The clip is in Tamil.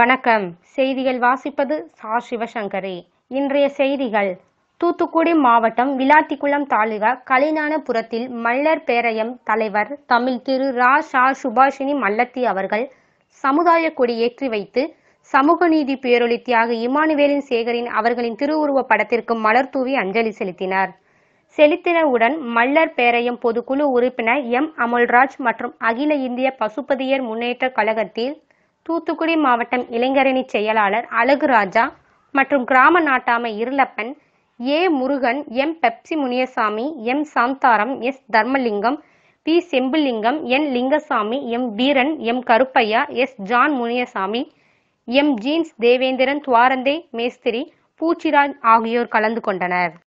வணக்கம் செய்திகள் வாசிப்பது சா சிவசங்கரி இன்றைய செய்திகள் தூத்துக்குடி மாவட்டம் விளாத்திக்குளம் தாலுகா கலிஞானபுரத்தில் மல்லர் பேரயம் தலைவர் தமிழ் திரு ரா ஷா சுபாஷினி மல்லத்தி அவர்கள் சமுதாய கொடி ஏற்றி வைத்து சமூக நீதி பேரொளி தியாகி இமானுவேலின் சேகரின் அவர்களின் திருவுருவப் படத்திற்கு மலர் தூவி அஞ்சலி செலுத்தினார் செலுத்தினவுடன் மல்லர் பேரயம் பொதுக்குழு உறுப்பினர் எம் அமுல்ராஜ் மற்றும் அகில இந்திய பசுபதியர் முன்னேற்ற கழகத்தில் தூத்துக்குடி மாவட்டம் இளைஞரணி செயலாளர் அழகு ராஜா மற்றும் கிராம நாட்டாமை Irulappan A Murugan M Pepsi Muniyasamy M Shantharam S Dharmalingam P Sembulingam N Lingasamy M Veeran M Karuppaiya S John Muniyasamy M Jeans Devendran துவாரந்தே மேஸ்திரி பூச்சிராஜ் ஆகியோர் கலந்து கொண்டனர்